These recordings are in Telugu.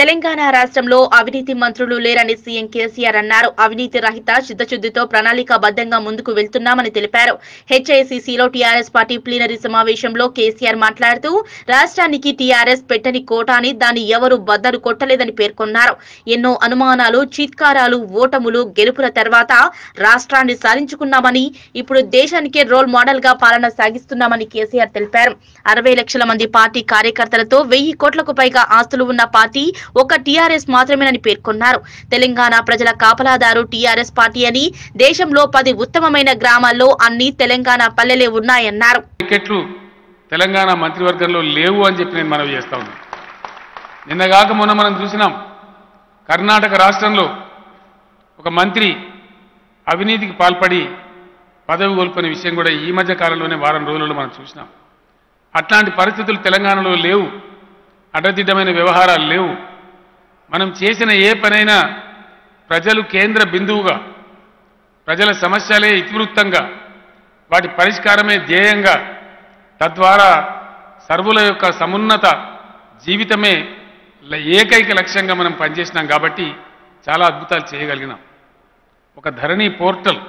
తెలంగాణ రాష్ట్రంలో అవినీతి మంత్రులు లేరని సీఎం కేసీఆర్ అన్నారు అవినీతి రహిత చిత్తశుద్దితో ప్రణాళికాబద్ధంగా ముందుకు వెళ్తున్నామని తెలిపారు హెచ్ఐసిసిలో టీఆర్ఎస్ పార్టీ ప్లీనరీ సమావేశంలో కేసీఆర్ మాట్లాడుతూ రాష్ట్రానికి టీఆర్ఎస్ పెట్టని కోటాని దాన్ని ఎవరు బద్దలు కొట్టలేదని పేర్కొన్నారు ఎన్నో అనుమానాలు చీత్కారాలు ఓటములు గెలుపుల తర్వాత రాష్ట్రాన్ని సాధించుకున్నామని ఇప్పుడు దేశానికే రోల్ మోడల్ గా పాలన సాగిస్తున్నామని కేసీఆర్ తెలిపారు అరవై లక్షల మంది పార్టీ కార్యకర్తలతో వెయ్యి కోట్లకు పైగా ఆస్తులు ఉన్న పార్టీ ఒక టీఆర్ఎస్ మాత్రమేనని పేర్కొన్నారు తెలంగాణ ప్రజల కాపలాదారు టీఆర్ఎస్ పార్టీ అని దేశంలో పది ఉత్తమమైన గ్రామాల్లో అన్ని తెలంగాణ పల్లెలే ఉన్నాయన్నారు టికెట్లు తెలంగాణ మంత్రివర్గంలో లేవు అని చెప్పి నేను మనవి చేస్తా ఉన్నాను నిన్నగాక మొన్న మనం చూసినాం కర్ణాటక రాష్ట్రంలో ఒక మంత్రి అవినీతికి పాల్పడి పదవి కోల్పోయిన విషయం కూడా ఈ మధ్య కాలంలోనే వారం రోజులలో మనం చూసినాం అట్లాంటి పరిస్థితులు తెలంగాణలో లేవు అడ్డదిడ్డమైన వ్యవహారాలు లేవు మనం చేసిన ఏ పనైనా ప్రజలు కేంద్ర బిందువుగా ప్రజల సమస్యలే ఇతివృత్తంగా వాటి పరిష్కారమే ధ్యేయంగా తద్వారా సర్వుల యొక్క సమున్నత జీవితమే ల- ఏకైక లక్ష్యంగా మనం పనిచేసినాం కాబట్టి చాలా అద్భుతాలు చేయగలిగినాం ఒక ధరణి పోర్టల్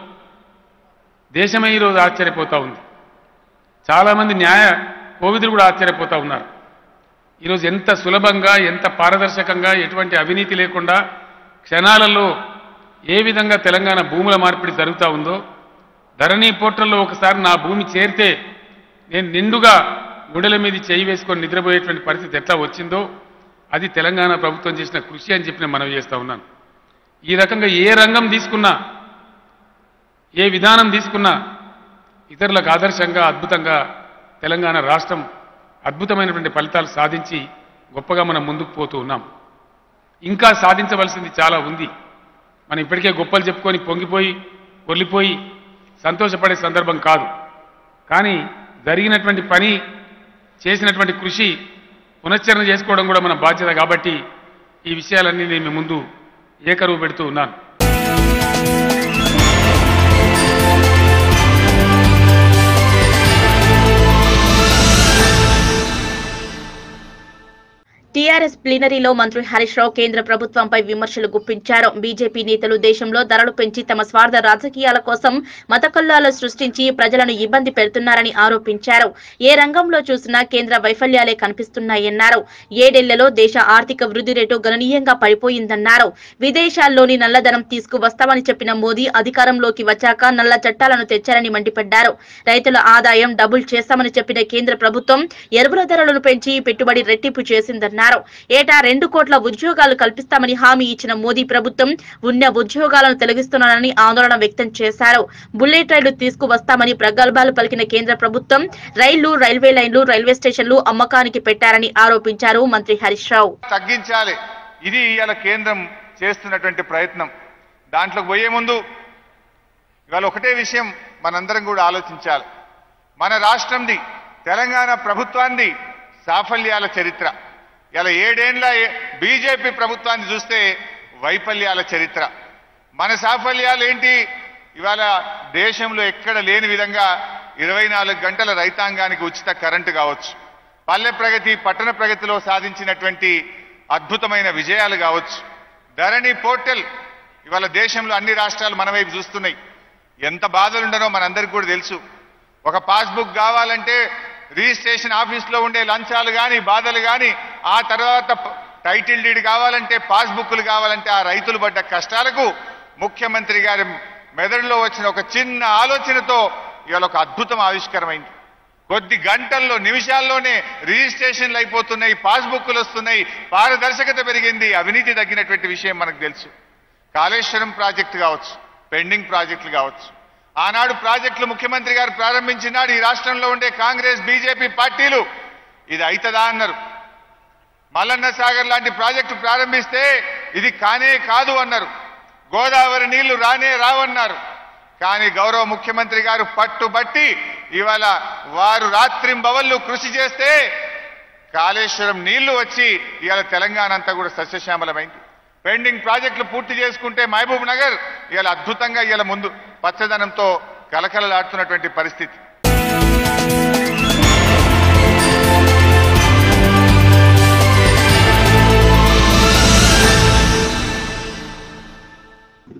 దేశమే ఈరోజు ఆశ్చర్యపోతూ ఉంది చాలామంది న్యాయ కోవిదులు కూడా ఆశ్చర్యపోతూ ఉన్నారు ఈరోజు ఎంత సులభంగా ఎంత పారదర్శకంగా ఎటువంటి అవినీతి లేకుండా క్షణాలలో ఏ విధంగా తెలంగాణ భూముల మార్పిడి జరుగుతూ ఉందో ధరణి పోర్టల్లో ఒకసారి నా భూమి చేరితే నేను నిండుగా గుండెల మీద చేయి వేసుకొని నిద్రపోయేటువంటి పరిస్థితి ఎట్లా వచ్చిందో అది తెలంగాణ ప్రభుత్వం చేసిన కృషి అని చెప్పి నేను మనవి చేస్తా ఉన్నాను ఈ రకంగా ఏ రంగం తీసుకున్నా ఏ విధానం తీసుకున్నా ఇతరులకు ఆదర్శంగా అద్భుతంగా తెలంగాణ రాష్ట్రం అద్భుతమైనటువంటి ఫలితాలు సాధించి గొప్పగా మనం ముందుకు పోతూ ఉన్నాం ఇంకా సాధించవలసింది చాలా ఉంది మనం ఇప్పటికే గొప్పలు చెప్పుకొని పొంగిపోయి పొర్లిపోయి సంతోషపడే సందర్భం కాదు కానీ జరిగినటువంటి పని చేసినటువంటి కృషి పునశ్చరణ చేసుకోవడం కూడా మన బాధ్యత కాబట్టి ఈ విషయాలన్నీ నేను మీ ముందు ఏకరువు పెడుతూ ఉన్నాను టీఆర్ఎస్ ప్లీనరీలో మంత్రి హరీష్ రావు కేంద్ర ప్రభుత్వంపై విమర్శలు గుప్పించారు బీజేపీ నేతలు దేశంలో ధరలు పెంచి తమ స్వార్థ రాజకీయాల కోసం మతకల్లాలు సృష్టించి ప్రజలను ఇబ్బంది పెడుతున్నారని ఆరోపించారు ఏ రంగంలో చూసినా కేంద్ర వైఫల్యాలే కనిపిస్తున్నాయన్నారు ఏడేళ్లలో దేశ ఆర్థిక వృద్ధి రేటు గణనీయంగా పడిపోయిందన్నారు విదేశాల్లోని నల్లధనం తీసుకువస్తామని చెప్పిన మోదీ అధికారంలోకి వచ్చాక నల్ల చట్టాలను తెచ్చారని మండిపడ్డారు రైతుల ఆదాయం డబుల్ చేస్తామని చెప్పిన కేంద్ర ప్రభుత్వం ఎరువుల ధరలను పెంచి పెట్టుబడి రెట్టింపు చేసిందన్నారు ఏటా రెండు కోట్ల ఉద్యోగాలు కల్పిస్తామని హామీ ఇచ్చిన మోదీ ప్రభుత్వం ఉన్న ఉద్యోగాలను తొలగిస్తున్నారని ఆందోళన వ్యక్తం చేశారు బుల్లెట్ రైళ్లు తీసుకువస్తామని ప్రగల్భాలు పలికిన కేంద్ర ప్రభుత్వం రైళ్లు రైల్వే లైన్లు రైల్వే స్టేషన్లు అమ్మకానికి పెట్టారని ఆరోపించారు మంత్రి హరీష్ రావు తగ్గించాలి ఇది ఇవాళ కేంద్రం చేస్తున్నటువంటి ప్రయత్నం దాంట్లోకి పోయే ముందు ఇవాళ ఒకటే విషయం మనందరం కూడా ఆలోచించాలి మన రాష్ట్రంది తెలంగాణ ప్రభుత్వాన్ని సాఫల్యాల చరిత్ర ఇలా ఏడేండ్ల బీజేపీ ప్రభుత్వాన్ని చూస్తే వైఫల్యాల చరిత్ర మన సాఫల్యాలు ఏంటి ఇవాళ దేశంలో ఎక్కడ లేని విధంగా ఇరవై నాలుగు గంటల రైతాంగానికి ఉచిత కరెంటు కావచ్చు పల్లె ప్రగతి పట్టణ ప్రగతిలో సాధించినటువంటి అద్భుతమైన విజయాలు కావచ్చు ధరణి పోర్టల్ ఇవాళ దేశంలో అన్ని రాష్ట్రాలు మన వైపు చూస్తున్నాయి ఎంత బాధలుండనో మనందరికీ కూడా తెలుసు ఒక పాస్బుక్ కావాలంటే రిజిస్ట్రేషన్ ఆఫీస్లో ఉండే లంచాలు కానీ బాధలు కానీ ఆ తర్వాత ప- టైటిల్ డీడ్ కావాలంటే పాస్బుక్లు కావాలంటే ఆ రైతులు పడ్డ కష్టాలకు ముఖ్యమంత్రి గారి మెదడులో వచ్చిన ఒక చిన్న ఆలోచనతో ఇవాళ ఒక అద్భుతం ఆవిష్కరమైంది కొద్ది గంటల్లో నిమిషాల్లోనే రిజిస్ట్రేషన్లు అయిపోతున్నాయి పాస్బుక్లు వస్తున్నాయి పారదర్శకత పెరిగింది అవినీతి తగ్గినటువంటి విషయం మనకు తెలుసు కాళేశ్వరం ప్రాజెక్టు కావచ్చు పెండింగ్ ప్రాజెక్టులు కావచ్చు ఆనాడు ప్రాజెక్టులు ముఖ్యమంత్రి గారు ప్రారంభించినాడు ఈ రాష్ట్రంలో ఉండే కాంగ్రెస్ బీజేపీ పార్టీలు ఇది అవుతుందా అన్నారు మల్లన్న సాగర్ లాంటి ప్రాజెక్టు ప్రారంభిస్తే ఇది కానే కాదు అన్నారు గోదావరి నీళ్లు రానే రావన్నారు కానీ గౌరవ ముఖ్యమంత్రి గారు పట్టుబట్టి ఇవాళ వారు రాత్రింబవళ్ళు కృషి చేస్తే కాళేశ్వరం నీళ్లు వచ్చి ఇవాళ తెలంగాణ అంతా కూడా సస్యశ్యామలమైంది పెండింగ్ ప్రాజెక్టులు పూర్తి చేసుకుంటే మహబూబ్ నగర్ ఇవాళ అద్భుతంగా ఇవాళ ముందు పచ్చదనంతో కలకలలాడుతున్నటువంటి పరిస్థితి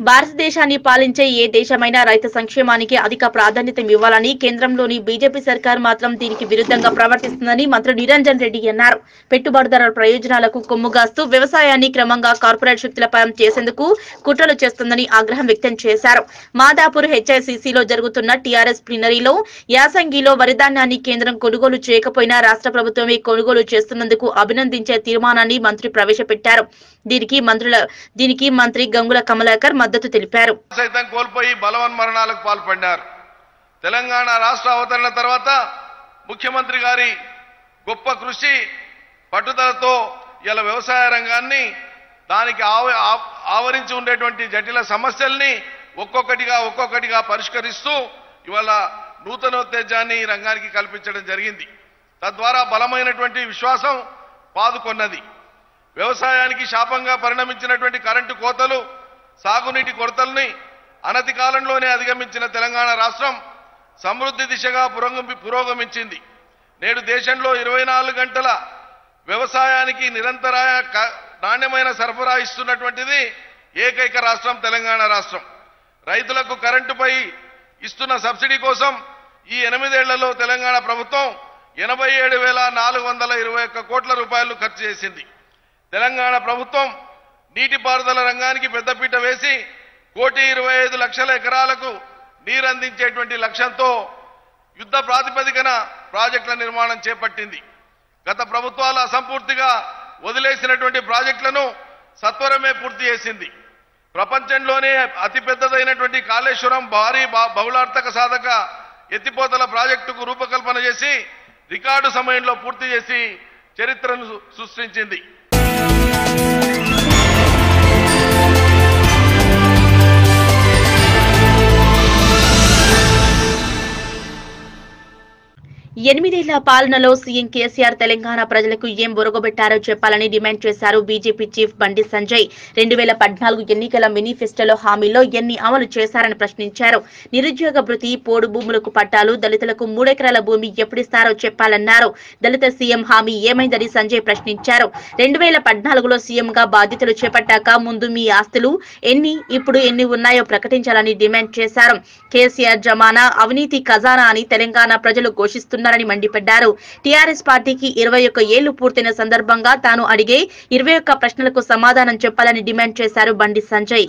భారతదేశాన్ని పాలించే ఏ దేశమైనా రైతు సంక్షేమానికి అధిక ప్రాధాన్యత ఇవ్వాలని కేంద్రంలోని బీజేపీ సర్కార్ మాత్రం దీనికి విరుద్ధంగా ప్రవర్తిస్తుందని మంత్రి నిరంజన్ రెడ్డి అన్నారు పెట్టుబడిదారుల ప్రయోజనాలకు కొమ్ముగాస్తూ వ్యవసాయాన్ని క్రమంగా కార్పొరేట్ శక్తుల పరం చేసేందుకు కుట్రలు చేస్తుందని ఆగ్రహం వ్యక్తం చేశారు మాదాపూర్ హెచ్ఐసిసిలో జరుగుతున్న టీఆర్ఎస్ ప్లీనరీలో యాసంగిలో వరిధాన్యాన్ని కేంద్రం కొనుగోలు చేయకపోయినా రాష్ట్ర ప్రభుత్వమే కొనుగోలు చేస్తున్నందుకు అభినందించే తీర్మానాన్ని మంత్రి ప్రవేశపెట్టారు దీనికి మంత్రుల దీనికి మంత్రి గంగుల కమలాకర్ మద్దతు తెలిపారు సైతం కోల్పోయి బలవన్మరణాలకు పాల్పడ్డారు తెలంగాణ రాష్ట్ర అవతరణ తర్వాత ముఖ్యమంత్రి గారి గొప్ప కృషి పట్టుదలతో ఇలా వ్యవసాయ రంగాన్ని దానికి ఆవ- ఆ- ఆవరించి ఉండేటువంటి జటిల సమస్యల్ని ఒక్కొక్కటిగా ఒక్కొక్కటిగా పరిష్కరిస్తూ ఇవాళ నూతనోత్తేజాన్ని ఈ రంగానికి కల్పించడం జరిగింది తద్వారా బలమైనటువంటి విశ్వాసం పాదుకొన్నది వ్యవసాయానికి శాపంగా పరిణమించినటువంటి కరెంటు కోతలు సాగునీటి కొరతల్ని అనతి కాలంలోనే అధిగమించిన తెలంగాణ రాష్ట్రం సమృద్ధి దిశగా పురోగమి పురోగమించింది నేడు దేశంలో ఇరవై నాలుగు గంటల వ్యవసాయానికి నిరంతరాయ క- నాణ్యమైన సరఫరా ఇస్తున్నటువంటిది ఏకైక రాష్ట్రం తెలంగాణ రాష్ట్రం రైతులకు కరెంటుపై ఇస్తున్న సబ్సిడీ కోసం ఈ ఎనిమిదేళ్లలో తెలంగాణ ప్రభుత్వం ఎనభై ఏడు వేల నాలుగు వందల ఇరవై ఒక్క కోట్ల రూపాయలు ఖర్చు చేసింది తెలంగాణ ప్రభుత్వం నీటిపారుదల రంగానికి పెద్దపీట వేసి కోటి ఇరవై ఐదు లక్షల ఎకరాలకు నీరందించేటువంటి లక్ష్యంతో యుద్ధ ప్రాతిపదికన ప్రాజెక్టుల నిర్మాణం చేపట్టింది గత ప్రభుత్వాలు అసంపూర్తిగా వదిలేసినటువంటి ప్రాజెక్టులను సత్వరమే పూర్తి చేసింది ప్రపంచంలోనే అతిపెద్దదైనటువంటి కాళేశ్వరం భారీ బా- బహుళార్థక సాధక ఎత్తిపోతల ప్రాజెక్టుకు రూపకల్పన చేసి రికార్డు సమయంలో పూర్తి చేసి చరిత్రను సు- సృష్టించింది ఎనిమిదేళ్ల పాలనలో సీఎం కేసీఆర్ తెలంగాణ ప్రజలకు ఏం బొరగబెట్టారో చెప్పాలని డిమాండ్ చేశారు బీజేపీ చీఫ్ బండి సంజయ్ రెండు వేల పద్నాలుగు ఎన్నికల మేనిఫెస్టోలో హామీలో ఎన్ని అమలు చేశారని ప్రశ్నించారు నిరుద్యోగ భృతి పోడు భూములకు పట్టాలు దళితులకు మూడెకరాల భూమి ఎప్పుడిస్తారో చెప్పాలన్నారు దళిత సీఎం హామీ ఏమైందని సంజయ్ ప్రశ్నించారు రెండు వేల పద్నాలుగులో సీఎంగా బాధ్యతలు చేపట్టాక ముందు మీ ఆస్తులు ఎన్ని ఇప్పుడు ఎన్ని ఉన్నాయో ప్రకటించాలని డిమాండ్ చేశారు కేసీఆర్ జమానా అవినీతి ఖజానా అని తెలంగాణ ప్రజలు ఘోషిస్తున్నారని మండిపడ్డారు టీఆర్ఎస్ పార్టీకి ఇరవై ఒక్క ఏళ్లు పూర్తయిన సందర్భంగా తాను అడిగే ఇరవై ఒక్క ప్రశ్నలకు సమాధానం చెప్పాలని డిమాండ్ చేశారు బండి సంజయ్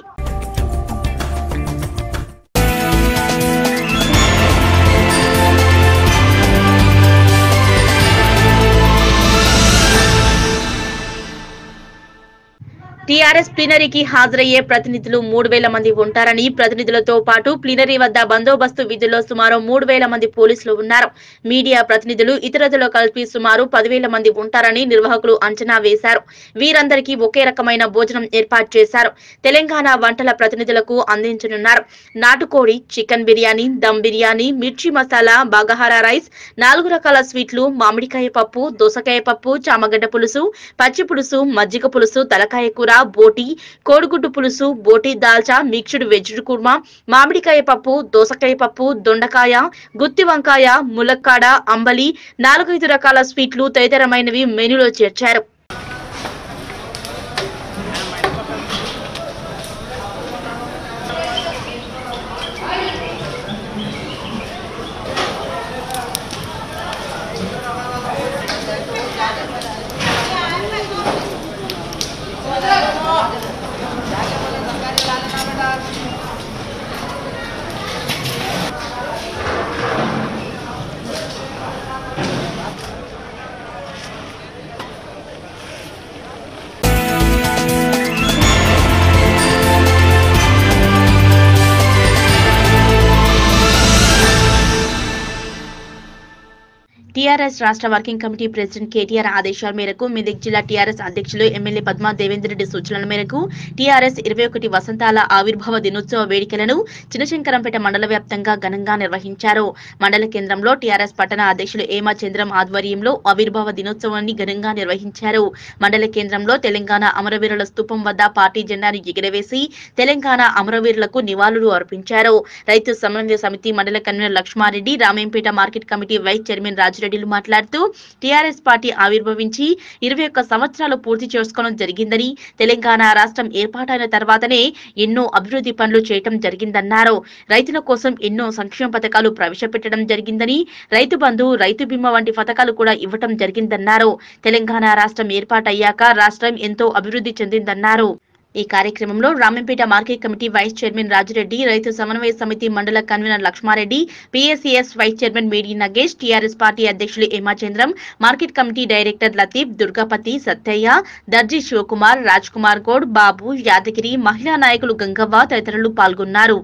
టీఆర్ఎస్ ప్లీనరీకి హాజరయ్యే ప్రతినిధులు మూడు వేల మంది ఉంటారని ప్రతినిధులతో పాటు ప్లీనరీ వద్ద బందోబస్తు విధుల్లో సుమారు మూడు వేల మంది పోలీసులు ఉన్నారు మీడియా ప్రతినిధులు ఇతరులతో కలిపి సుమారు పదివేల మంది ఉంటారని నిర్వాహకులు అంచనా వేశారు వీరందరికీ ఒకే రకమైన భోజనం ఏర్పాటు చేశారు తెలంగాణ వంటల ప్రతినిధులకు అందించనున్నారు నాటుకోడి చికెన్ బిర్యానీ దమ్ బిర్యానీ మిర్చి మసాలా బాగహారా రైస్ నాలుగు రకాల స్వీట్లు మామిడికాయ పప్పు దోసకాయ పప్పు చామగడ్డ పులుసు పచ్చి పులుసు మజ్జిగ పులుసు తలకాయ కూర బోటి కోడిగుడ్డు పులుసు బోటి దాల్చా మిక్స్డ్ వెజ్ కుర్మా మామిడికాయ పప్పు దోసకాయ పప్పు దొండకాయ గుత్తి వంకాయ ములక్కాడ అంబలి నాలుగైదు రకాల స్వీట్లు తదితరమైనవి మెనూలో చేర్చారు టీఆర్ఎస్ రాష్ట్ర వర్కింగ్ కమిటీ ప్రెసిడెంట్ కేటీఆర్ ఆదేశాల మేరకు మెదక్ జిల్లా టీఆర్ఎస్ అధ్యక్షులు ఎమ్మెల్యే పద్మా దేవేందర్ రెడ్డి సూచనల మేరకు టీఆర్ఎస్ ఇరవై ఒకటి వసంతాల ఆవిర్భావ దినోత్సవ వేడుకలను చినశంకరంపేట మండల వ్యాప్తంగా ఘనంగా నిర్వహించారు మండల కేంద్రంలో టీఆర్ఎస్ పట్టణ అధ్యక్షులు ఏమా చంద్రం ఆధ్వర్యంలో ఆవిర్భావ దినోత్సవాన్ని ఘనంగా నిర్వహించారు మండల కేంద్రంలో తెలంగాణ అమరవీరుల స్తూపం వద్ద పార్టీ జెండాను ఎగిరవేసి తెలంగాణ అమరవీరులకు నివాళులు అర్పించారు రైతు సమన్వయ సమితి మండల convener Lakshmareddy Ramayampet market committee vice chairman Rajireddy రాజిరెడ్డిలు మాట్లాడుతూ టీఆర్ఎస్ పార్టీ ఆవిర్భవించి ఇరవై ఒక్క సంవత్సరాలు పూర్తి చేసుకోవడం జరిగిందని తెలంగాణ రాష్ట్రం ఏర్పాటైన తర్వాతనే ఎన్నో అభివృద్ధి పనులు చేయటం జరిగిందన్నారు రైతుల కోసం ఎన్నో సంక్షేమ పథకాలు ప్రవేశపెట్టడం జరిగిందని రైతు బంధు రైతు బీమా వంటి పథకాలు కూడా ఇవ్వటం జరిగిందన్నారు తెలంగాణ రాష్ట్రం ఏర్పాటయ్యాక రాష్ట్రం ఎంతో అభివృద్ధి చెందిందన్నారు ఈ కార్యక్రమంలో Ramayampet market committee vice chairman Rajireddy రైతు సమన్వయ సమితి మండల convener Lakshmareddy PSCS vice chairman Medi Nagesh TRS party అధ్యక్షులు Hemachandram market committee director Latif Durgapati Sattaiah దర్జీ శివకుమార్ రాజ్ కుమార్ గౌడ్ బాబు యాదగిరి మహిళా నాయకులు గంగవ్వ తదితరులు పాల్గొన్నారు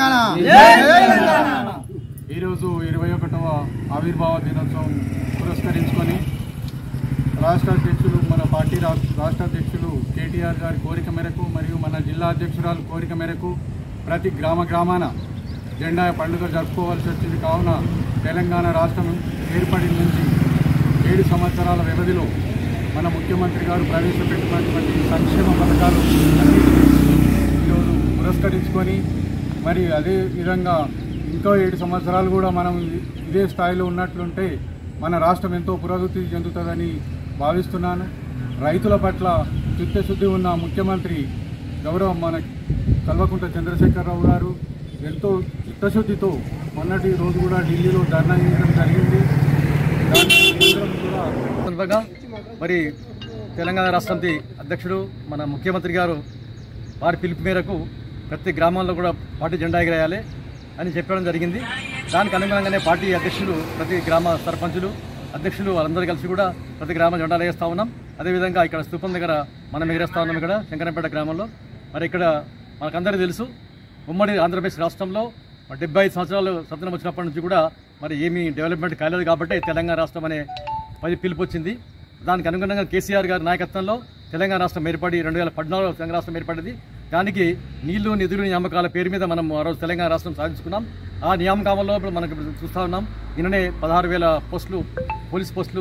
ఈరోజు ఇరవై ఒకటవ ఆవిర్భావ దినోత్సవం పురస్కరించుకొని రాష్ట్ర అధ్యక్షులు మన పార్టీ రా- రాష్ట్ర అధ్యక్షులు కేటీఆర్ గారి కోరిక మేరకు మరియు మన జిల్లా అధ్యక్షురాలు కోరిక మేరకు ప్రతి గ్రామ గ్రామాన జెండా పండుగ జరుపుకోవాల్సి వచ్చింది కావున తెలంగాణ రాష్ట్రం ఏర్పడిన నుంచి ఏడు సంవత్సరాల వ్యవధిలో మన ముఖ్యమంత్రి గారు ప్రవేశపెట్టినటువంటి సంక్షేమ పథకాలు అన్నిటినీ ఈరోజు పురస్కరించుకొని మరి అదే విధంగా ఇంకో ఏడు సంవత్సరాలు కూడా మనం ఇదే స్థాయిలో ఉన్నట్లుంటే మన రాష్ట్రం ఎంతో పురోగతి చెందుతుందని భావిస్తున్నాను రైతుల పట్ల చిత్తశుద్ధి ఉన్న ముఖ్యమంత్రి గౌరవ మన కల్వకుంట్ల చంద్రశేఖరరావు గారు ఎంతో చిత్తశుద్ధితో మొన్నటి రోజు కూడా ఢిల్లీలో ధర్నా చేయడం జరిగింది దాన్ని కేంద్రం కూడా సందర్భంగా మరి తెలంగాణ రాష్ట్రంకి అధ్యక్షుడు మన ముఖ్యమంత్రి గారు వారి పిలుపు మేరకు ప్రతి గ్రామాల్లో కూడా పార్టీ జెండా ఎగరేయాలి అని చెప్పడం జరిగింది దానికి అనుగుణంగానే పార్టీ అధ్యక్షులు ప్రతి గ్రామ సర్పంచులు అధ్యక్షులు వాళ్ళందరూ కలిసి కూడా ప్రతి గ్రామ జెండాలు వేస్తూ ఉన్నాం అదేవిధంగా ఇక్కడ స్థూపం దగ్గర మనం ఎగరేస్తా ఉన్నాం ఇక్కడ శంకరంపేట గ్రామంలో మరి ఇక్కడ మనకందరికీ తెలుసు ఉమ్మడి ఆంధ్రప్రదేశ్ రాష్ట్రంలో డెబ్బై ఐదు సంవత్సరాలు స్వతంత్రం వచ్చినప్పటి నుంచి కూడా మరి ఏమీ డెవలప్మెంట్ కాలేదు కాబట్టి తెలంగాణ రాష్ట్రం అనే పది పిలుపు వచ్చింది దానికి అనుగుణంగా కేసీఆర్ గారి నాయకత్వంలో తెలంగాణ రాష్ట్రం ఏర్పడి రెండు వేల పద్నాలుగులో తెలంగాణ రాష్ట్రం ఏర్పడింది దానికి నీళ్లు నిధులు నియామకాల పేరు మీద మనం ఆ రోజు తెలంగాణ రాష్ట్రం సాధించుకున్నాం ఆ నియామకాలలో ఇప్పుడు మనకు ఇప్పుడు చూస్తూ ఉన్నాం నిన్ననే పదహారు వేల పోస్టులు పోలీస్ పోస్టులు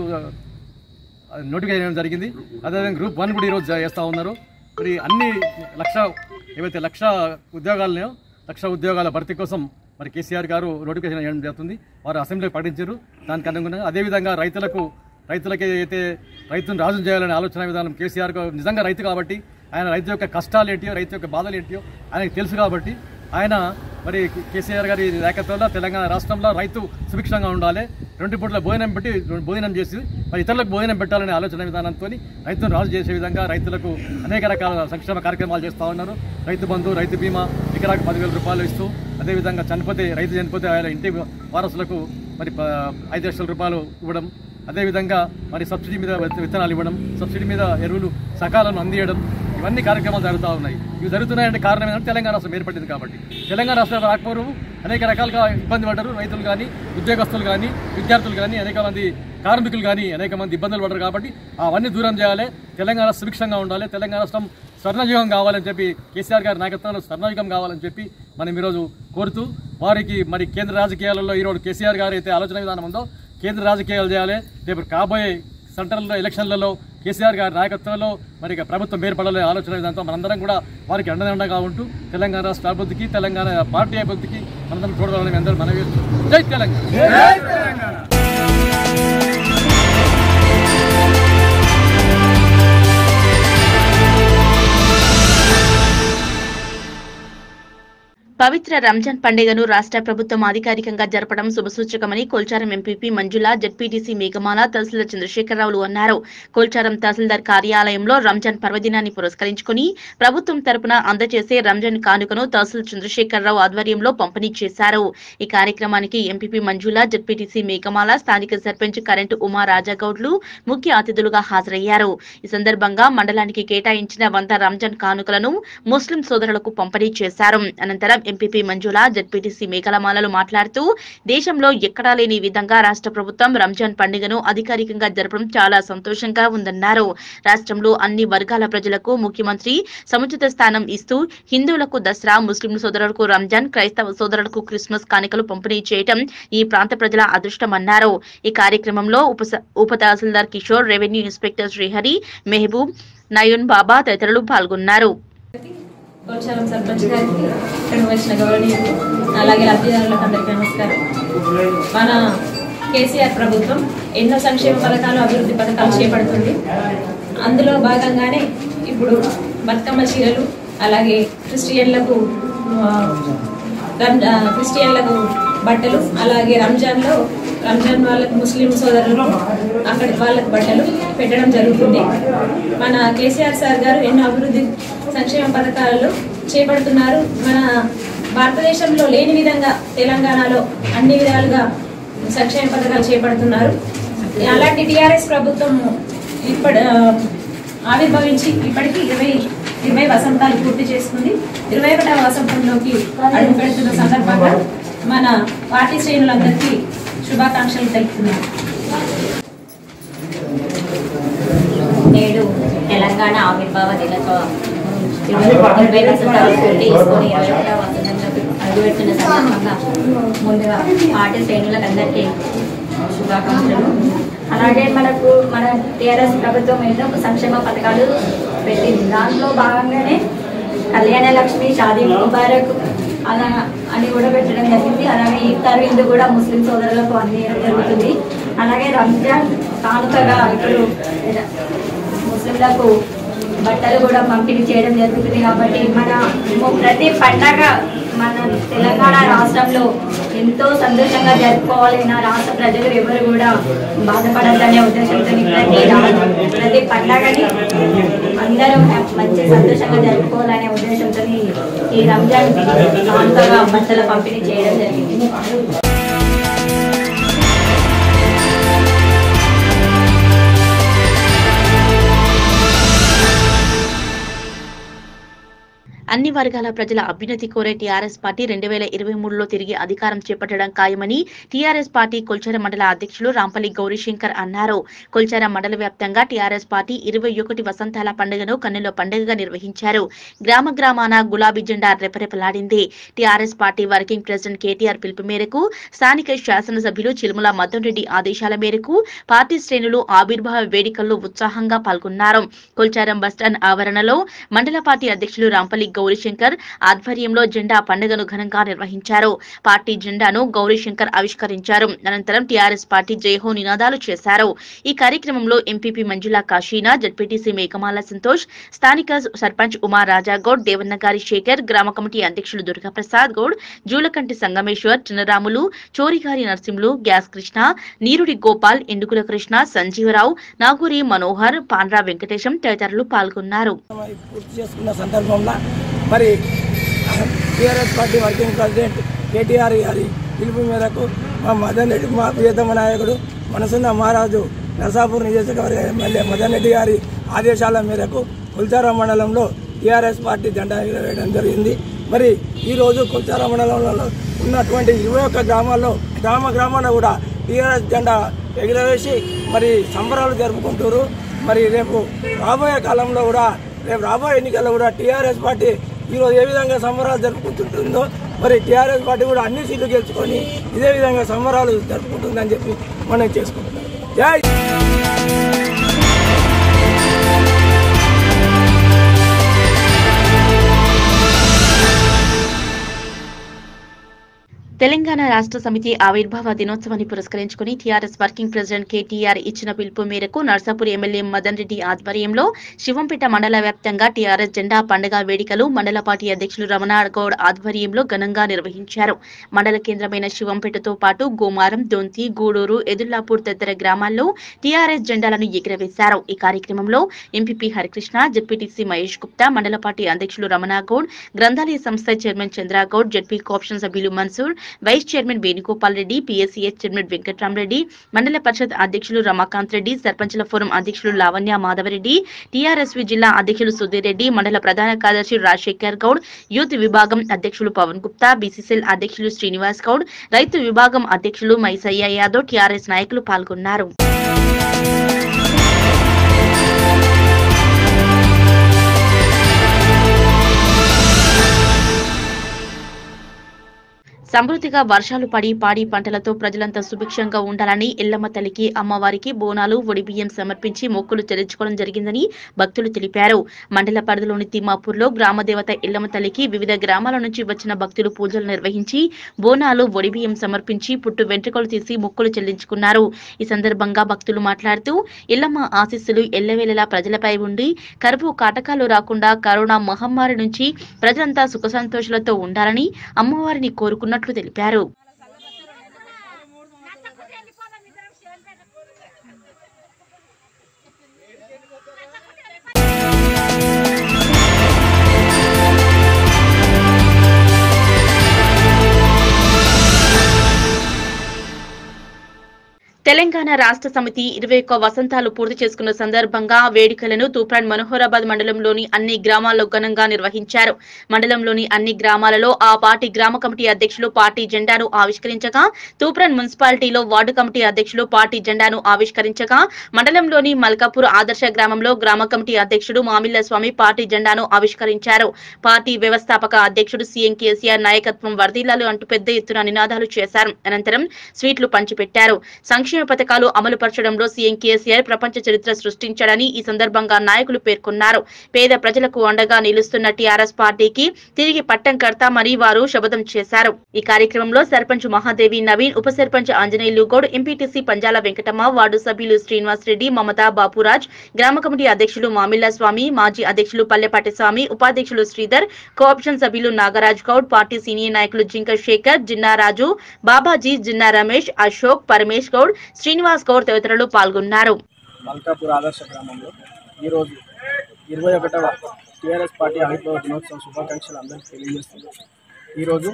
ఆ, నోటిఫై చేయడం జరిగింది అదేవిధంగా గ్రూప్ వన్ కూడా ఈరోజు చేస్తూ ఉన్నారు మరి అన్ని లక్ష ఏవైతే లక్ష ఉద్యోగాలనో లక్ష ఉద్యోగాల భర్తీ కోసం మరి కేసీఆర్ గారు నోటిఫికేషన్ చేయడం జరుగుతుంది వారు అసెంబ్లీలో ప్రకటించారు దానికి అనుగుణంగా అదేవిధంగా రైతులకు రైతులకి అయితే రైతును రాజు చేయాలనే ఆలోచన విధానం కేసీఆర్ గారు నిజంగా రైతు కాబట్టి ఆయన రైతు యొక్క కష్టాలు ఏంటియో రైతు యొక్క బాధలు ఏంటియో ఆయనకు తెలుసు కాబట్టి ఆయన మరి కేసీఆర్ గారి నాయకత్వంలో తెలంగాణ రాష్ట్రంలో రైతు సుభిక్షంగా ఉండాలి రెండు పూట్ల భోజనం పెట్టి భోజనం చేసి మరి ఇతరులకు భోజనం పెట్టాలనే ఆలోచన విధానంతో రైతును రాజు చేసే విధంగా రైతులకు అనేక రకాల సంక్షేమ కార్యక్రమాలు చేస్తూ ఉన్నారు రైతు బంధు రైతు బీమా ఎకరాకు పదివేల రూపాయలు ఇస్తూ అదేవిధంగా చనిపోతే రైతు చనిపోతే ఆయన ఇంటి వారసులకు మరి ప- ఐదు లక్షల రూపాయలు ఇవ్వడం అదేవిధంగా మరి సబ్సిడీ మీద విత్త- విత్తనాలు ఇవ్వడం సబ్సిడీ మీద ఎరువులు సకాలను అందియడం ఇవన్నీ కార్యక్రమాలు జరుగుతూ ఉన్నాయి ఇవి జరుగుతున్నాయంటే కారణం ఏంటంటే తెలంగాణ రాష్ట్రం ఏర్పడింది కాబట్టి తెలంగాణ రాష్ట్రం రాకపోవడం అనేక రకాలుగా ఇబ్బంది పడ్డారు రైతులు కానీ ఉద్యోగస్తులు కానీ విద్యార్థులు కానీ అనేక మంది కార్మికులు కానీ అనేక మంది ఇబ్బందులు పడ్డారు కాబట్టి అవన్నీ దూరం చేయాలి తెలంగాణ సుభిక్షంగా ఉండాలి తెలంగాణ రాష్ట్రం స్వర్ణయుగం కావాలని చెప్పి కేసీఆర్ గారి నాయకత్వంలో స్వర్ణయుగం కావాలని చెప్పి మనం ఈరోజు కోరుతూ వారికి మరి కేంద్ర రాజకీయాలలో ఈరోజు కేసీఆర్ గారు అయితే ఆలోచన విధానం ఉందో కేంద్ర రాజకీయాలు చేయాలి రేపు కాబోయే సెంట్రల్ ఎలక్షన్లలో కేసీఆర్ గారి నాయకత్వంలో మరి ఇక ప్రభుత్వం ఏర్పడాలనే ఆలోచన విధానంతో మనందరం కూడా వారికి అండదండగా ఉంటూ తెలంగాణ రాష్ట్ర అభివృద్ధికి తెలంగాణ పార్టీ అభివృద్ధికి మనందరం చూడాలని అందరూ మనవి చేస్తున్నాం. జై తెలంగాణ పవిత్ర రంజాన్ పండుగను రాష్ట్ర ప్రభుత్వం అధికారికంగా జరపడం శుభసూచకమని కోల్చారం ఎంపీపీ మంజుల జడ్పీటీసీ మేఘమాల తహసీల్దార్ చంద్రశేఖరరావులు అన్నారు కోల్చారం తహసీల్దార్ కార్యాలయంలో రంజాన్ పర్వదినాన్ని పురస్కరించుకుని ప్రభుత్వం తరపున అందజేసే రంజాన్ కానుకను తహసీల్ చంద్రశేఖరరావు ఆధ్వర్యంలో పంపిణీ చేశారు ఈ కార్యక్రమానికి ఎంపీపీ మంజుల జడ్పీటీసీ మేఘమాల స్థానిక సర్పంచ్ కరెంటు ఉమా రాజాగౌడ్లు ముఖ్య అతిథులుగా హాజరయ్యారు ఈ సందర్భంగా మండలానికి కేటాయించిన వంద రంజాన్ కానుకలను ముస్లిం సోదరులకు పంపిణీ చేశారు అనంతరం ఎంపీపీ మంజుల జడ్పీటీసీ మేఘలమాలలు మాట్లాడుతూ దేశంలో ఎక్కడా లేని విధంగా రాష్ట్ర ప్రభుత్వం రంజాన్ పండుగను అధికారికంగా జరపడం చాలా సంతోషంగా ఉందన్నారు రాష్ట్రంలో అన్ని వర్గాల ప్రజలకు ముఖ్యమంత్రి సముచిత స్థానం ఇస్తూ హిందువులకు దసరా ముస్లిం సోదరులకు రంజాన్ క్రైస్తవ సోదరులకు క్రిస్మస్ కానుకలు పంపిణీ చేయటం ఈ ప్రాంత ప్రజల అదృష్టమన్నారు ఈ కార్యక్రమంలో ఉప ఉప తహసీల్దార్ కిషోర్ రెవెన్యూ ఇన్స్పెక్టర్ శ్రీహరి మెహబూబ్ నయూన్ బాబా తదితరులు పాల్గొన్నారు కోల్చారం సర్పంచ్ గారికి ఇక్కడ వచ్చిన గౌరవనీయులు అలాగే లబ్ధిదారులకు అందరికీ నమస్కారం మన కేసీఆర్ ప్రభుత్వం ఎన్నో సంక్షేమ పథకాలు అభివృద్ధి పథకాలు చేపడుతుంది అందులో భాగంగానే ఇప్పుడు బతుకమ్మ చీరలు అలాగే క్రిస్టియన్లకు ఆ, రం- ఆ, క్రిస్టియన్లకు బట్టలు అలాగే రంజాన్లో రంజాన్ వాళ్ళకు ముస్లిం సోదరులకు అక్కడ వాళ్ళకు బట్టలు పెట్టడం జరుగుతుంది మన కేసీఆర్ సార్ గారు ఎన్నో అభివృద్ధి సంక్షేమ పథకాలు చేపడుతున్నారు మన భారతదేశంలో లేని విధంగా తెలంగాణలో అన్ని విధాలుగా సంక్షేమ పథకాలు చేపడుతున్నారు అలాంటి టీఆర్ఎస్ ప్రభుత్వం ఇప్పటి ఆ, ఆవిర్భవించి ఇప్పటికీ ఇరవై ఇరవై వసంతాలు పూర్తి చేసుకుంది ఇరవై ఒకటవ వసంతంలోకి అడుగు పెడుతున్న సందర్భంగా మన పార్టీ శ్రేణులందరికీ శుభాకాంక్షలు తెలుపుతున్నాను నేడు తెలంగాణ ఆవిర్భావ దినోత్సవం ఇరవై ఇరవై వసంతాలు పూర్తి చేసుకొని ఇరవై ఒకటవ వసంతంలోకి అడుగుపెడుతున్న సందర్భంగా ముందుగా పార్టీ శ్రేణులకు శుభాకాంక్షలు అలాగే మనకు మన టీఆర్ఎస్ ప్రభుత్వం ఎన్నో సంక్షేమ పథకాలు పెట్టింది దాంట్లో భాగంగానే కళ్యాణ లక్ష్మి షాదీ ముబారక్ అలా అని కూడా పెట్టడం జరిగింది అలాగే ఈఫ్తార్ విందు కూడా ముస్లిం సోదరులకు అందించడం జరుగుతుంది అలాగే రంజాన్ కానుకగా ఇప్పుడు ముస్లింలకు బట్టలు కూడా పంపిణీ చేయడం జరుగుతుంది కాబట్టి మన ప్రతి పండగ మన తెలంగాణ రాష్ట్రంలో ఎంతో సంతోషంగా జరుపుకోవాలి నా రాష్ట్ర ప్రజలు ఎవరు కూడా బాధపడద్దనే ఉద్దేశంతో ప్రతి రా- ప్రతి పండగని అందరూ హ్యా- మంచి సంతోషంగా జరుపుకోవాలనే ఉద్దేశంతో ఈ రంజాన్ కానుకగా బట్టల పంపిణీ చేయడం జరిగింది అన్ని వర్గాల ప్రజల అభ్యున్నతి కోరే టీఆర్ఎస్ పార్టీ రెండు వేల ఇరవై మూడులో తిరిగి అధికారం చేపట్టడం ఖాయమని టీఆర్ఎస్ పార్టీ కొల్చార మండల అధ్యక్షులు రాంపల్లి గౌరీశంకర్ అన్నారు కొల్చార మండల వ్యాప్తంగా టీఆర్ఎస్ పార్టీ ఇరవై ఒకటి వసంతాల పండుగను కన్నుల పండుగగా నిర్వహించారు గ్రామ గ్రామాన గులాబీ జెండా రెపరెపలాడింది TRS party working president KTR పిలుపు మేరకు స్థానిక శాసనసభ్యులు చిలుముల మదన్ రెడ్డి ఆదేశాల మేరకు పార్టీ శ్రేణులు ఆవిర్భావ వేడుకల్లో ఉత్సాహంగా పాల్గొన్నారు కొల్చారం బస్టాండ్ ఆవరణలో మండల పార్టీ అధ్యక్షులు రాంపల్లి గౌరీశంకర్ ఆధ్వర్యంలో జెండా పండుగను ఘనంగా నిర్వహించారు పార్టీ జెండాను గౌరీశంకర్ ఆవిష్కరించారు అనంతరం టీఆర్ఎస్ పార్టీ జయహో నినాదాలు చేశారు ఈ కార్యక్రమంలో ఎంపీపీ మంజులా కాశీనా జడ్పీటీసీ మేఘమాల సంతోష్ స్థానిక సర్పంచ్ ఉమా రాజాగౌడ్ దేవన్నగారి శేఖర్ గ్రామ కమిటీ అధ్యక్షులు దుర్గాప్రసాద్ గౌడ్ జూలకంటి సంగమేశ్వర్ చిన్నరాములు చోరిగారి నరసింహులు గ్యాస్ కృష్ణ నీరుడి గోపాల్ ఎండుకుల కృష్ణ సంజీవరావు నాగూరి మనోహర్ పాండ్రా వెంకటేశం తదితరులు పాల్గొన్నారు పూర్తి చేసుకున్న సందర్భంలో మరి TRS party working president KTR గారి పిలుపు మేరకు మా మదన్ రెడ్డి మా ప్రియతమ నాయకుడు మనసున్న మహారాజు నరసాపూర్ నియోజకవర్గ ఎమ్మెల్యే మదన్ రెడ్డి గారి ఆదేశాల మేరకు కుల్చారా మండలంలో టీఆర్ఎస్ పార్టీ జెండా ఎగరవేయడం జరిగింది మరి ఈరోజు కుల్చారా మండలంలో ఉన్నటువంటి ఇరవై ఒక్క గ్రామాల్లో గ్రామ గ్రామాన కూడా టీఆర్ఎస్ జెండా ఎగురవేసి మరి సంబరాలు జరుపుకుంటారు మరి రేపు రాబోయే కాలంలో కూడా రేపు రాబోయే ఎన్నికల్లో కూడా టీఆర్ఎస్ పార్టీ ఈరోజు ఏ విధంగా సంబరాలు జరుపుకుంటుంటుందో మరి టీఆర్ఎస్ పార్టీ కూడా అన్ని సీట్లు గెలుచుకొని ఇదే విధంగా సంబరాలు జరుపుకుంటుందని చెప్పి మనం చేసుకుంటున్నాం జై తెలంగాణ రాష్ట్ర సమితి ఆవిర్భావ దినోత్సవాన్ని పురస్కరించుకుని టీఆర్ఎస్ వర్కింగ్ ప్రెసిడెంట్ కేటీఆర్ ఇచ్చిన పిలుపు మేరకు నర్సాపూర్ ఎమ్మెల్యే మదన్ రెడ్డి ఆధ్వర్యంలో శివంపేట మండల వ్యాప్తంగా టీఆర్ఎస్ జెండా పండుగ వేడుకలు మండల పార్టీ అధ్యక్షులు రమణ గౌడ్ ఆధ్వర్యంలో ఘనంగా నిర్వహించారు మండల కేంద్రమైన శివంపేటతో పాటు గోమారం దొంతి గూడూరు ఎదుర్లాపూర్ తదితర గ్రామాల్లో టీఆర్ఎస్ జెండాలను ఎగురవేశారు ఈ కార్యక్రమంలో ఎంపీపీ హరికృష్ణ జెడ్పీటీసీ మహేష్ గుప్తా మండల పార్టీ అధ్యక్షులు రమణ గౌడ్ గ్రంథాలయ సంస్థ చైర్మన్ చంద్రగౌడ్ జెడ్పీ కోఆప్షన్ సభ్యులు Mansoor vice chairman Venugopal Reddy PSCS chairman Venkatramareddy మండల పరిషత్ అధ్యక్షులు రమాకాంత్ రెడ్డి సర్పంచుల ఫోరం అధ్యక్షులు లావణ్య మాధవరెడ్డి టీఆర్ఎస్వి జిల్లా అధ్యక్షులు సుధీర్ రెడ్డి మండల ప్రధాన కార్యదర్శి రాజశేఖర్ గౌడ్ యూత్ విభాగం అధ్యక్షులు పవన్ గుప్తా బీసీసీఎల్ అధ్యక్షులు శ్రీనివాస్ గౌడ్ రైతు విభాగం అధ్యక్షులు మైసయ్య యాదవ్ టీఆర్ఎస్ నాయకులు పాల్గొన్నారు సమృద్ధిగా వర్షాలు పడి పాడి పంటలతో ప్రజలంతా సుభిక్షంగా ఉండాలని ఎల్లమ్మ తల్లికి అమ్మవారికి బోనాలు ఒడిబియ్యం సమర్పించి మొక్కులు చెల్లించుకోవడం జరిగిందని భక్తులు తెలిపారు మండల పరిధిలోని తిమ్మాపూర్లో గ్రామదేవత ఎల్లమ్మ తల్లికి వివిధ గ్రామాల నుంచి వచ్చిన భక్తులు పూజలు నిర్వహించి బోనాలు ఒడిబియ్యం సమర్పించి పుట్టు వెంట్రుకలు తీసి మొక్కులు చెల్లించుకున్నారు ఈ సందర్భంగా భక్తులు మాట్లాడుతూ ఎల్లమ్మ ఆశీస్సులు ఎల్లవేళలా ప్రజలపై ఉండి కరువు కాటకాలు రాకుండా కరోనా మహమ్మారి నుంచి ప్రజలంతా సుఖ సంతోషాలతో ఉండాలని అమ్మవారిని కోరుకున్నట్లు తెలిపారు తెలంగాణ రాష్ట్ర సమితి ఇరవై ఒక్క వసంతాలు పూర్తి చేసుకున్న సందర్భంగా వేడుకలను తూప్రాన్ మనోహరాబాద్ మండలంలోని అన్ని గ్రామాల్లో ఘనంగా నిర్వహించారు మండలంలోని అన్ని గ్రామాలలో ఆ పార్టీ గ్రామ కమిటీ అధ్యక్షులు పార్టీ జెండాను ఆవిష్కరించగా తూప్రాన్ మున్సిపాలిటీలో వార్డు కమిటీ అధ్యక్షులు పార్టీ జెండాను ఆవిష్కరించగా మండలంలోని మల్కాపూర్ ఆదర్శ గ్రామంలో గ్రామ కమిటీ అధ్యక్షుడు మామిళ్ల స్వామి పార్టీ జెండాను ఆవిష్కరించారు పార్టీ వ్యవస్థాపక అధ్యక్షుడు సీఎం కేసీఆర్ నాయకత్వం వర్ధిల్లాలు అంటూ పెద్ద ఎత్తున నినాదాలు చేశారు అనంతరం స్వీట్లు పంచిపెట్టారు సంక్షేమ పథకాలు అమలు పరచడంలో సీఎం కేసీఆర్ ప్రపంచ చరిత్ర సృష్టించాడని ఈ సందర్భంగా నాయకులు పేర్కొన్నారు పేద ప్రజలకు అండగా నిలుస్తున్న టీఆర్ఎస్ పార్టీకి తిరిగి పట్టం కడతామని వారు శపథం చేశారు ఈ కార్యక్రమంలో సర్పంచ్ మహాదేవి నవీన్ ఉప సర్పంచ్ ఆంజనేయులు గౌడ్ ఎంపీటీసీ పంజాల వెంకటమ్మ వార్డు సభ్యులు శ్రీనివాస్ రెడ్డి మమతా బాపురాజ్ గ్రామ కమిటీ అధ్యక్షులు మామిళ్ల స్వామి మాజీ అధ్యక్షులు పల్లెపాటి స్వామి ఉపాధ్యక్షులు శ్రీధర్ కోఆప్షన్ సభ్యులు నాగరాజ్ గౌడ్ పార్టీ సీనియర్ నాయకులు జింక శేఖర్ జిన్నారాజు బాబాజీ జిన్నా రమేష్ అశోక్ పరమేష్ గౌడ్ శ్రీనివాస్ గౌడ్ తదితరులు పాల్గొన్నారు మల్కాపూర్ ఆదర్శ గ్రామంలో ఈరోజు ఇరవై ఒకటవ టీఆర్ఎస్ పార్టీ ఆవిర్భావ దినోత్సవం శుభాకాంక్షలు అందరికీ తెలియజేస్తుంది ఈరోజు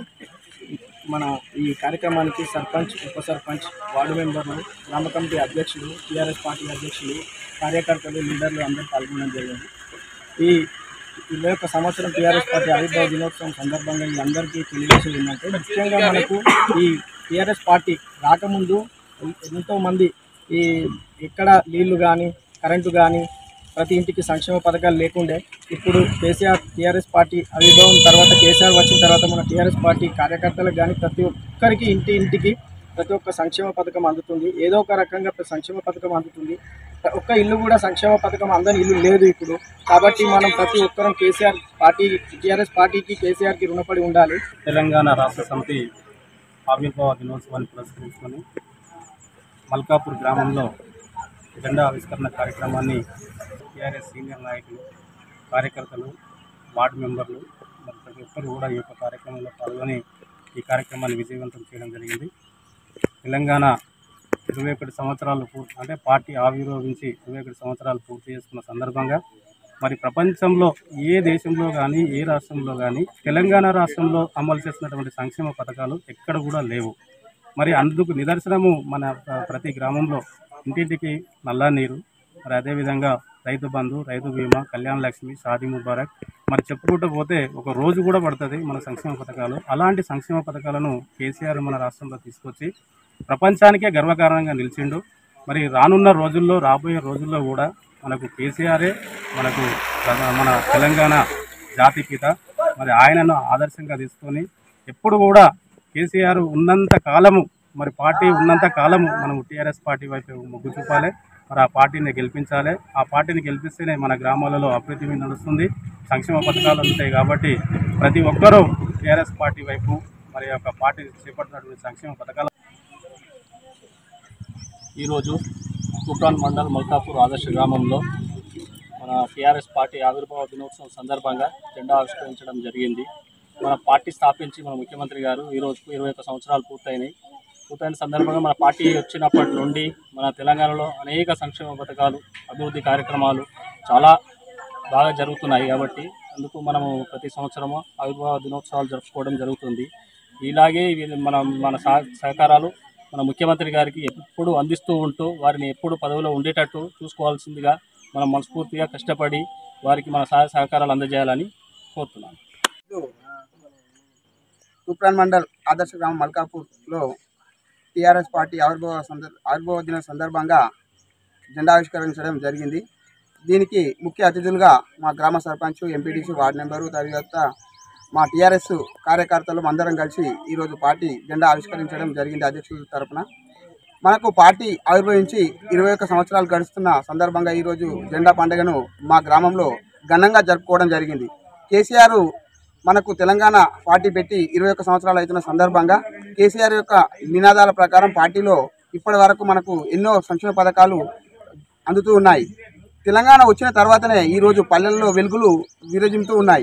మన ఈ కార్యక్రమానికి సర్పంచ్ ఉప సర్పంచ్ వార్డు మెంబర్లు గ్రామ కమిటీ అధ్యక్షులు టీఆర్ఎస్ పార్టీ అధ్యక్షులు కార్యకర్తలు లీడర్లు అందరూ పాల్గొనడం జరిగింది ఈ ఇరవై ఒక్క సంవత్సరం టీఆర్ఎస్ పార్టీ ఆవిర్భావ దినోత్సవం సందర్భంగా ఈ అందరికీ తెలియజేసేది ఏంటంటే ముఖ్యంగా మనకు ఈ టీఆర్ఎస్ పార్టీ రాకముందు ఎంతో మంది ఈ ఎక్కడ నీళ్లు కానీ కరెంటు కానీ ప్రతి ఇంటికి సంక్షేమ పథకాలు లేకుండే ఇప్పుడు కేసీఆర్ టీఆర్ఎస్ పార్టీ ఆవిర్భావం తర్వాత కేసీఆర్ వచ్చిన తర్వాత మన టీఆర్ఎస్ పార్టీ కార్యకర్తలకు కానీ ప్రతి ఒక్కరికి ఇంటి ఇంటికి ప్రతి ఒక్క సంక్షేమ పథకం అందుతుంది ఏదో ఒక రకంగా ప్రతి సంక్షేమ పథకం అందుతుంది ప్ర- ఒక్క ఇల్లు కూడా సంక్షేమ పథకం అందని ఇల్లు లేదు ఇప్పుడు కాబట్టి మనం ప్రతి ఒక్కరం కేసీఆర్ పార్టీ టీఆర్ఎస్ పార్టీకి కేసీఆర్కి రుణపడి ఉండాలి తెలంగాణ రాష్ట్ర సమితి ఆవిర్భావ దినోత్సవాన్ని పురస్కరించుకొని మల్కాపూర్ గ్రామంలో జెండా ఆవిష్కరణ కార్యక్రమాన్ని టీఆర్ఎస్ సీనియర్ నాయకులు కార్యకర్తలు వార్డు మెంబర్లు మరి ప్రతి ఒక్కరు కూడా ఈ యొక్క కార్యక్రమంలో పాల్గొని ఈ కార్యక్రమాన్ని విజయవంతం చేయడం జరిగింది తెలంగాణ ఇరవై ఒకటి సంవత్సరాలు పూర్తి అంటే పార్టీ ఆవిర్భవించి ఇరవై ఒకటి సంవత్సరాలు పూర్తి చేసుకున్న సందర్భంగా మరి ప్రపంచంలో ఏ దేశంలో కానీ ఏ రాష్ట్రంలో కానీ తెలంగాణ రాష్ట్రంలో అమలు చేస్తున్నటువంటి సంక్షేమ పథకాలు ఎక్కడ కూడా లేవు మరి అందుకు నిదర్శనము మన ప్ర- ప్రతి గ్రామంలో ఇంటింటికి నల్లా నీరు మరి అదేవిధంగా రైతు బంధు రైతు బీమా కళ్యాణ లక్ష్మి షాదీ ముబారక్ మరి చెప్పుకుంటూ పోతే ఒక రోజు కూడా పడుతుంది మన సంక్షేమ పథకాలు అలాంటి సంక్షేమ పథకాలను కేసీఆర్ మన రాష్ట్రంలో తీసుకొచ్చి ప్రపంచానికే గర్వకారణంగా నిలిచిండు మరి రానున్న రోజుల్లో రాబోయే రోజుల్లో కూడా మనకు కేసీఆరే మనకు ప్రధా- మన తెలంగాణ జాతిపిత మరి ఆయనను ఆదర్శంగా తీసుకొని ఎప్పుడు కూడా కేసీఆర్ ఉన్నంత కాలము మరి పార్టీ ఉన్నంత కాలము మనం టీఆర్ఎస్ పార్టీ వైపు మొగ్గు చూపాలి మరి ఆ పార్టీని గెలిపించాలి ఆ పార్టీని గెలిపిస్తేనే మన గ్రామాలలో అభివృద్ధి మీద నడుస్తుంది సంక్షేమ పథకాలు ఉంటాయి కాబట్టి ప్రతి ఒక్కరూ టీఆర్ఎస్ పార్టీ వైపు మరి ఆ యొక్క పార్టీ చేపట్టినటువంటి సంక్షేమ పథకాల ఈరోజు కుప్రాన్ మండల్ మల్కాపూర్ ఆదర్శ గ్రామంలో మన టీఆర్ఎస్ పార్టీ ఆవిర్భావ దినోత్సవం సందర్భంగా జెండా ఆవిష్కరించడం జరిగింది మన పార్టీ స్థాపించి మన ముఖ్యమంత్రి గారు ఈ రోజుకు ఇరవై ఒక్క సంవత్సరాలు పూర్తయినాయి పూర్తయిన సందర్భంగా మన పార్టీ వచ్చినప్పటి నుండి మన తెలంగాణలో అనేక సంక్షేమ పథకాలు అభివృద్ధి కార్యక్రమాలు చాలా బాగా జరుగుతున్నాయి కాబట్టి అందుకు మనము ప్రతి సంవత్సరము ఆవిర్భావ దినోత్సవాలు జరుపుకోవడం జరుగుతుంది ఇలాగే ఇవి మన మన సహ- సహకారాలు మన ముఖ్యమంత్రి గారికి ఎప్పుడు అందిస్తూ ఉంటూ వారిని ఎప్పుడు పదవిలో ఉండేటట్టు చూసుకోవాల్సిందిగా మనం మనస్ఫూర్తిగా కష్టపడి వారికి మన సహాయ సహకారాలు అందజేయాలని కోరుతున్నాను తూప్రాన్ మండల్ ఆదర్శ గ్రామం మల్కాపూర్లో టీఆర్ఎస్ పార్టీ ఆవిర్భావ సందర్ ఆవిర్భావ దిన సందర్భంగా జెండా ఆవిష్కరించడం జరిగింది దీనికి ముఖ్య అతిథులుగా మా గ్రామ సర్పంచ్ ఎంపీటీసీ వార్డు మెంబరు తర్వాత మా టీఆర్ఎస్ కార్యకర్తలు అందరం కలిసి ఈరోజు పార్టీ జెండా ఆవిష్కరించడం జరిగింది అధ్యక్షుల తరపున మనకు పార్టీ ఆవిర్భవించి ఇరవై ఒక్క సంవత్సరాలు గడుస్తున్న సందర్భంగా ఈరోజు జెండా పండుగను మా గ్రామంలో ఘనంగా జరుపుకోవడం జరిగింది కేసీఆర్ మనకు తెలంగాణ పార్టీ పెట్టి ఇరవై ఒక్క సంవత్సరాలు అవుతున్న సందర్భంగా కేసీఆర్ యొక్క నినాదాల ప్రకారం పార్టీలో ఇప్పటి వరకు మనకు ఎన్నో సంక్షేమ పథకాలు అందుతూ ఉన్నాయి తెలంగాణ వచ్చిన తర్వాతనే ఈరోజు పల్లెల్లో వెలుగులు విరజిమ్తూ ఉన్నాయి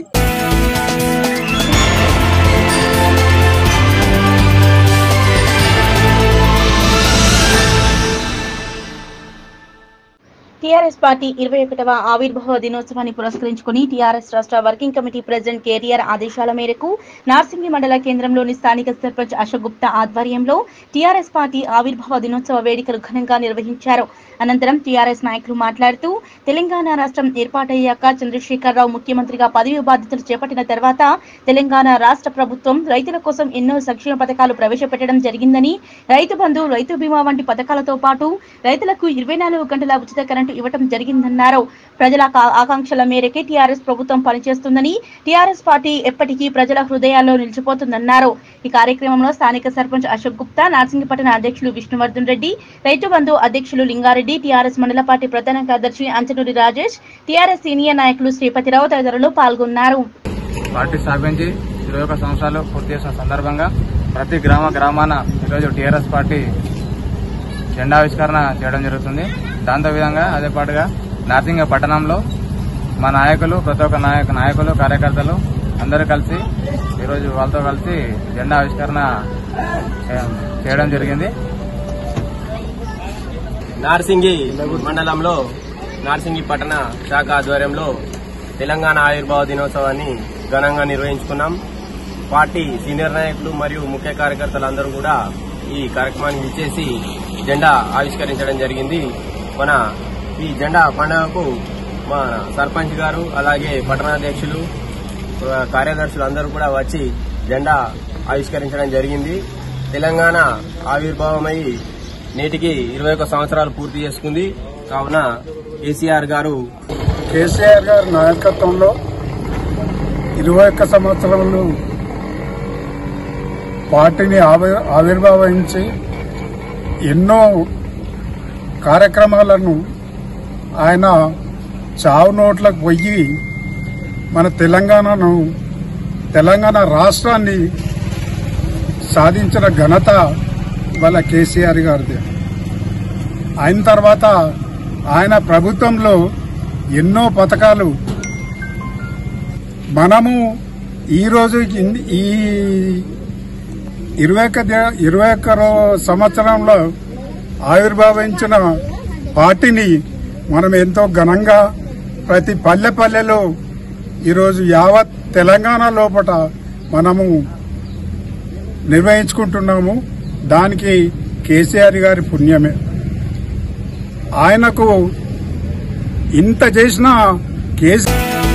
టీఆర్ఎస్ పార్టీ ఇరవై ఒకటవ ఆవిర్భావ దినోత్సవాన్ని పురస్కరించుకుని టీఆర్ఎస్ రాష్ట్ర వర్కింగ్ కమిటీ ప్రెసిడెంట్ కేటీఆర్ ఆదేశాల మేరకు నార్సింగి మండల కేంద్రంలోని స్థానిక సర్పంచ్ అశోక్ గుప్తా ఆధ్వర్యంలో టీఆర్ఎస్ పార్టీ ఆవిర్భావ దినోత్సవ వేడుకలు ఘనంగా నిర్వహించారు అనంతరం టీఆర్ఎస్ నాయకులు మాట్లాడుతూ తెలంగాణ రాష్ట్రం ఏర్పాటయ్యాక చంద్రశేఖరరావు ముఖ్యమంత్రిగా పదవి బాధ్యతలు చేపట్టిన తర్వాత తెలంగాణ రాష్ట్ర ప్రభుత్వం రైతుల కోసం ఎన్నో సంక్షేమ పథకాలు ప్రవేశపెట్టడం జరిగిందని రైతు బంధు రైతు బీమా వంటి పథకాలతో పాటు రైతులకు ఇరవై నాలుగు గంటల ఉచిత కరెంటు ఇవ్వడం జరిగిందన్నారు ప్రజల కా- ఆకాంక్షల మేరకే టీఆర్ఎస్ ప్రభుత్వం పనిచేస్తుందని టీఆర్ఎస్ పార్టీ ఎప్పటికీ ప్రజల హృదయాల్లో నిలిచిపోతుందన్నారు ఈ కార్యక్రమంలో స్థానిక సర్పంచ్ అశోక్ గుప్తా నార్సింగిపట్టణ అధ్యక్షులు విష్ణువర్ధన్ రెడ్డి రైతు బంధు అధ్యక్షులు లింగారెడ్డి టీఆర్ఎస్ మండల పార్టీ ప్రధాన కార్యదర్శి అంచనూరి రాజేష్ టీఆర్ఎస్ సీనియర్ నాయకులు శ్రీపతిరావు తదితరులు పాల్గొన్నారు పార్టీ స్థాపించి ఇరవై ఒక సంవత్సరాలు పూర్తి చేసిన సందర్భంగా ప్రతి గ్రామ గ్రామాన ఈరోజు టీఆర్ఎస్ పార్టీ జెండా ఆవిష్కరణ చేయడం జరుగుతుంది దాంతో విధంగా అదే పాటుగా నార్సింగ పట్టణంలో మా నాయకులు ప్రతి ఒక్క నాయక నాయకులు కార్యకర్తలు అందరూ కలిసి ఈరోజు వాళ్ళతో కలిసి జెండా ఆవిష్కరణ చే- చేయడం జరిగింది నార్సింగి మండలంలో నార్సింగి పట్టణ శాఖ ఆధ్వర్యంలో తెలంగాణ ఆవిర్భావ దినోత్సవాన్ని ఘనంగా నిర్వహించుకున్నాం పార్టీ సీనియర్ నాయకులు మరియు ముఖ్య కార్యకర్తలు అందరూ కూడా ఈ కార్యక్రమాన్ని ఇచ్చేసి జెండా ఆవిష్కరించడం జరిగింది మన ఈ జెండా పండుగకు మన సర్పంచ్ గారు అలాగే పట్టణాధ్యక్షులు ఆ, కార్యదర్శులు అందరూ కూడా వచ్చి జెండా ఆవిష్కరించడం జరిగింది తెలంగాణ ఆవిర్భావమై నేటికి ఇరవై ఒక్క సంవత్సరాలు పూర్తి చేసుకుంది కావున కేసీఆర్ గారు కేసీఆర్ గారి నాయకత్వంలో ఇరవై ఒక్క సంవత్సరములు పార్టీని ఆవి- ఆవిర్భావించి ఎన్నో కార్యక్రమాలను ఆయన చావు నోట్లకు పోయి మన తెలంగాణను తెలంగాణ రాష్ట్రాన్ని సాధించిన ఘనత వాళ్ళ కేసీఆర్ గారిది అయిన తర్వాత ఆయన ప్రభుత్వంలో ఎన్నో పథకాలు మనము ఈరోజు ఇన్- ఈ ఇరవై ఒక్క దే- ఇరవై ఒక్క రో- సంవత్సరంలో ఆవిర్భావించిన పార్టీని మనం ఎంతో ఘనంగా ప్రతి పల్లె పల్లెలో ఈరోజు యావత్ తెలంగాణ లోపల మనము నిర్వహించుకుంటున్నాము దానికి కేసీఆర్ గారి పుణ్యమే ఆయనకు ఇంత చేసిన కేసీ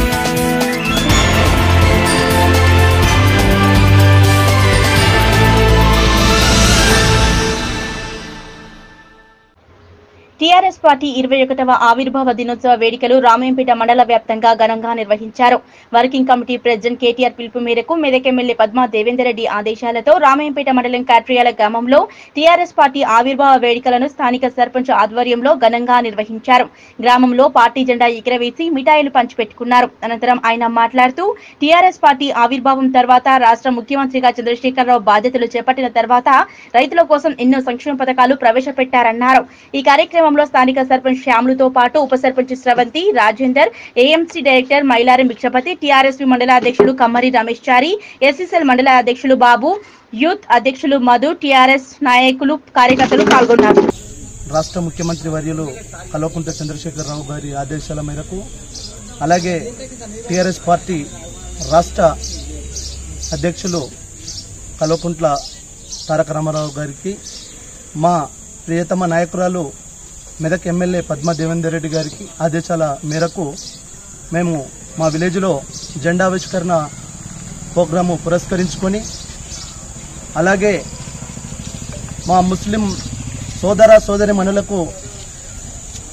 టీఆర్ఎస్ పార్టీ ఇరవై ఒకటవ ఆవిర్భావ దినోత్సవ వేడుకలు రామాయంపేట మండల వ్యాప్తంగా ఘనంగా నిర్వహించారు వర్కింగ్ కమిటీ ప్రెసిడెంట్ కేటీఆర్ పిలుపు మేరకు మెదక్ ఎమ్మెల్యే పద్మా దేవేందర్ రెడ్డి ఆదేశాలతో రామాయంపేట మండలం కాట్రియాల గ్రామంలో టీఆర్ఎస్ పార్టీ ఆవిర్భావ వేడుకలను స్థానిక సర్పంచ్ ఆధ్వర్యంలో ఘనంగా నిర్వహించారు గ్రామంలో పార్టీ జెండా ఎగురవేసి మిఠాయిలు పంచిపెట్టుకున్నారు అనంతరం ఆయన మాట్లాడుతూ టీఆర్ఎస్ పార్టీ ఆవిర్భావం తర్వాత రాష్ట్ర ముఖ్యమంత్రిగా చంద్రశేఖరరావు బాధ్యతలు చేపట్టిన తర్వాత రైతుల కోసం ఎన్నో సంక్షేమ పథకాలు ప్రవేశపెట్టారన్నారు ఈ కార్యక్రమంలో స్థానిక సర్పంచ్ శ్యాములతో పాటు ఉప సర్పంచ్ స్రవంతి రాజేందర్ ఏఎంసీ డైరెక్టర్ మైలారం భిక్షపతి టీఆర్ఎస్పీ మండల అధ్యక్షులు కమ్మరి రమేష్ చారి ఎస్ఎస్ఎల్ మండల అధ్యక్షులు బాబు యూత్ అధ్యక్షులు మధు టీఆర్ఎస్ నాయకులు కార్యకర్తలు పాల్గొన్నారు రాష్ట్ర ముఖ్యమంత్రి వర్యులు కల్వకుంట్ల చంద్రశేఖరరావు గారి ఆదేశాల మేరకు అలాగే టీఆర్ఎస్ పార్టీ రాష్ట్ర అధ్యక్షులు కల్వకుంట్ల తారక రామారావు గారికి మా ప్రియతమ నాయకురాలు మెదక్ ఎమ్మెల్యే పద్మా దేవేందర్ రెడ్డి గారికి ఆదేశాల మేరకు మేము మా విలేజ్లో జెండావిష్కరణ ప్రోగ్రాము పురస్కరించుకొని అలాగే మా ముస్లిం సోదర సోదరి మనులకు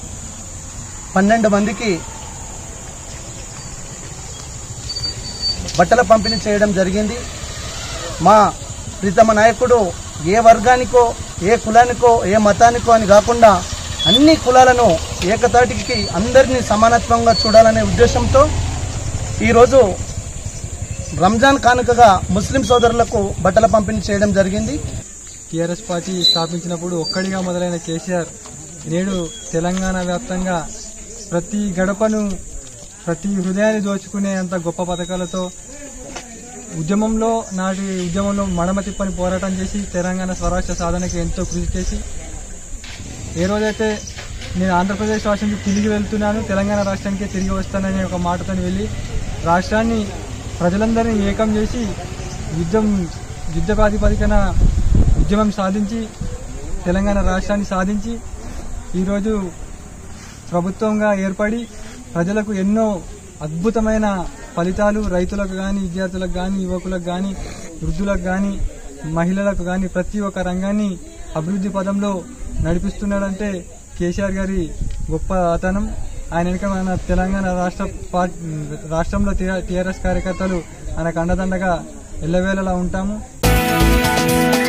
పన్నెండు మందికి బట్టల పంపిణీ చేయడం జరిగింది మా ప్రీతమ నాయకుడు ఏ వర్గానికో ఏ కులానికో ఏ మతానికో అని కాకుండా అన్ని కులాలను ఏకతాటికి అందరినీ సమానత్వంగా చూడాలనే ఉద్దేశంతో ఈరోజు రంజాన్ కానుకగా ముస్లిం సోదరులకు బట్టల పంపిణీ చేయడం జరిగింది టీఆర్ఎస్ పార్టీ స్థాపించినప్పుడు ఒక్కడిగా మొదలైన కేసీఆర్ నేడు తెలంగాణ వ్యాప్తంగా ప్రతి గడపను ప్రతి హృదయాన్ని దోచుకునే అంత గొప్ప పథకాలతో ఉద్యమంలో నాటి ఉద్యమంలో మడమ తిప్పని పోరాటం చేసి తెలంగాణ స్వరాష్ట్ర సాధనకి ఎంతో కృషి చేసి ఏ రోజైతే నేను ఆంధ్రప్రదేశ్ రాష్ట్రానికి తిరిగి వెళ్తున్నాను తెలంగాణ రాష్ట్రానికి తిరిగి వస్తాననే ఒక మాటతో వెళ్ళి రాష్ట్రాన్ని ప్రజలందరినీ ఏకం చేసి యుద్ధం యుద్ధ ప్రాతిపదికన ఉద్యమం సాధించి తెలంగాణ రాష్ట్రాన్ని సాధించి ఈరోజు ప్రభుత్వంగా ఏర్పడి ప్రజలకు ఎన్నో అద్భుతమైన ఫలితాలు రైతులకు కానీ విద్యార్థులకు కానీ యువకులకు కానీ వృద్ధులకు కానీ మహిళలకు కానీ ప్రతి ఒక్క రంగాన్ని అభివృద్ధి పదంలో నడిపిస్తున్నాడంటే కేసీఆర్ గారి గొప్ప అతనం ఆయన వెనుక మన తెలంగాణ రాష్ట్ర పార్టీ రాష్ట్రంలో టీఆర్ఎస్ కార్యకర్తలు ఆయనకు అండదండగా ఎల్లవేళలా ఉంటాము